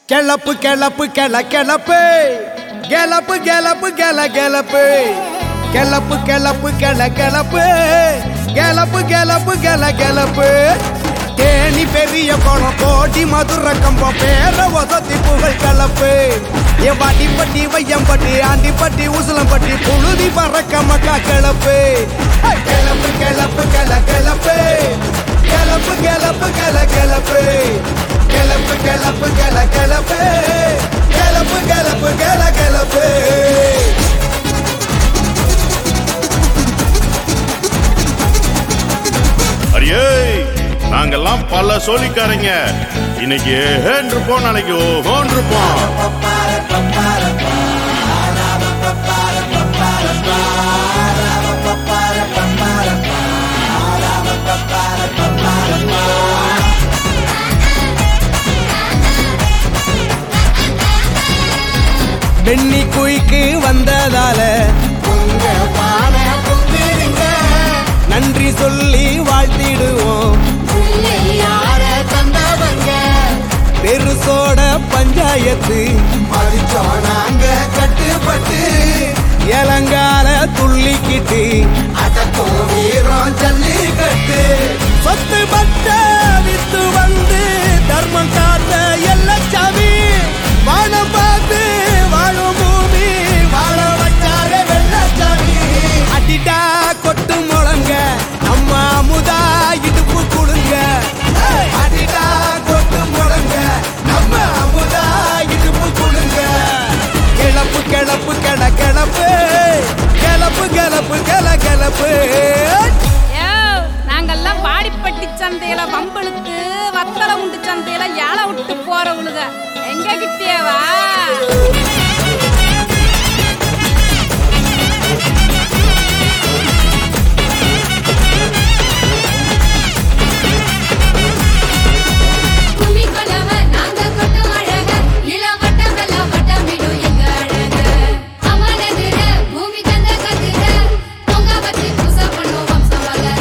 Club கிளப்பு கிள கிளப்பு கிளப்பு கிளப்பு கிள கிளப்பு கிளப்பு கிளப்பு கிள கிளப்பு கிளப்பு கிளப்பு கிள கிளப்பு தேனி பெரிய குளம் கோடி மதுர கம்பம் பேர வசதி புகழ் கலப்பு ஏ வாடிப்பட்டி வையம்பட்டி ஆண்டிப்பட்டி உசலம்பட்டி புழுதி பறக்க மக்கா கிளப்பு கிளப்பு கிளப்பு கிள கிளப்பு கிளப்பு கிளப்பு கிள கிளப்பு கிளப்பு கிளப்பு கிள கிளப்பு கிளப்பு கிளப்பு கிள கிளப்பு அரியே நாங்கெல்லாம் பல சோழிக்காரங்க இன்னைக்கு ஏஹேன் இருப்போம் நாளைக்கு ஓஹோன் இருப்போம் வெண்ணி குயிக்கு வந்ததால உங்க பானை பொங்குதுங்க. நன்றி சொல்லி வாழ்த்திடுவோம் பெருசோட பஞ்சாயத்து மதிச்சோம் நாங்க கட்டுப்பட்டு இளங்கால துள்ளிக்கிட்டு அடக்கும் வீரம் ஜல்லிக்கட்டு சொத்து பட்ட வித்து வந்து தர்மம் காத்த எல்லச்சாமி வானம் பார்த்து வாழும் பூமி வாழ வச்சார வெள்ளச்சாமி அடிடா கொட்டு முழங்க நம்ம அமுதா இடுப்பு குடுங்க அடிடா கொட்டு முழங்க நம்ம அமுதா இடுப்பு குடுங்க கிளப்பு கிளப்பு கிள கிளப்பு கிளப்பு கிளப்பு கிள கிளப்பு யோ, நாங்கெல்லாம் வாடிப்பட்டி சந்தையில வம்பளுக்கு வத்தலை உண்டு சந்தையில ஏழை விட்டு போறவளுக எங்க கிட்டேவா கும்மி கொள்ளவ நாங்க கொட்டும் அழக இளவட்டமெல்லாம் வட்டமிடும் எங்க அழக அவனெதிர பூமி தந்த கதிர பொங்க வச்சு பூச பண்ணும் வம்சம் வளர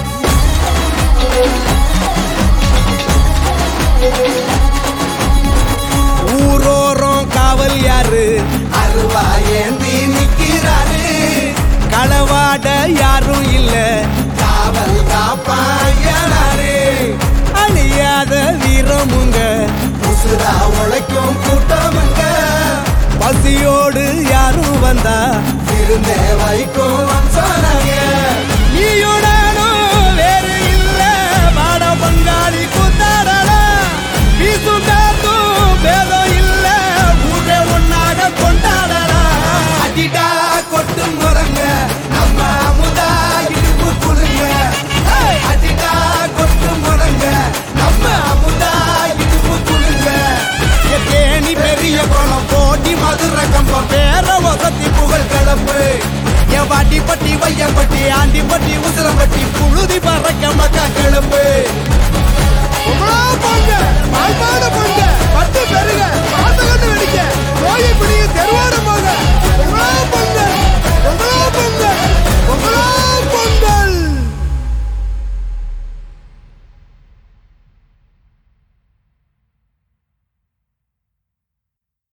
ஊரோரம் காவல் யாரு அருவா ஏந்தி நிக்கிறாரு களவாட யாரும் இல்ல காவல் காப்பாயனாரு அழியாத வீரமுங்க உசுரா உழைக்கும் கூட்டமுங்க பசியோடு யாரும் வந்தா இருந்தே வைக்கும் வம்சனாங்க நீயும் நானும் வேறு இல்ல வாட பங்காளி கூத்தாடலாம் வீசும் காத்தும் பேதம் இல்ல ஊரே ஒன்னாக கொண்டாடலாம் அடிடா கொட்டு முறங்க நம்ம அமுதா இடுப்பு குழுங்க ஏய், அடிடா கொட்டு முறங்க நம்ம அமுதா இடுப்பு குழுங்க ஏ தேனி பெரிய குளம் போட்டி மதுர கம்பம் பேர வசதி புகழ் கலப்பு என் வாட்டிப்பட்டி வையம்பட்டி ஆண்டிப்பட்டி உசிலம்பட்டி புழுதி பறக்க மக்கா கிளப்பு பொங்கலா பொங்க பால்பாட பொங்க பட்டு பெருக பாத்தகட்டு வெடிக்க நோயை பிடிங்க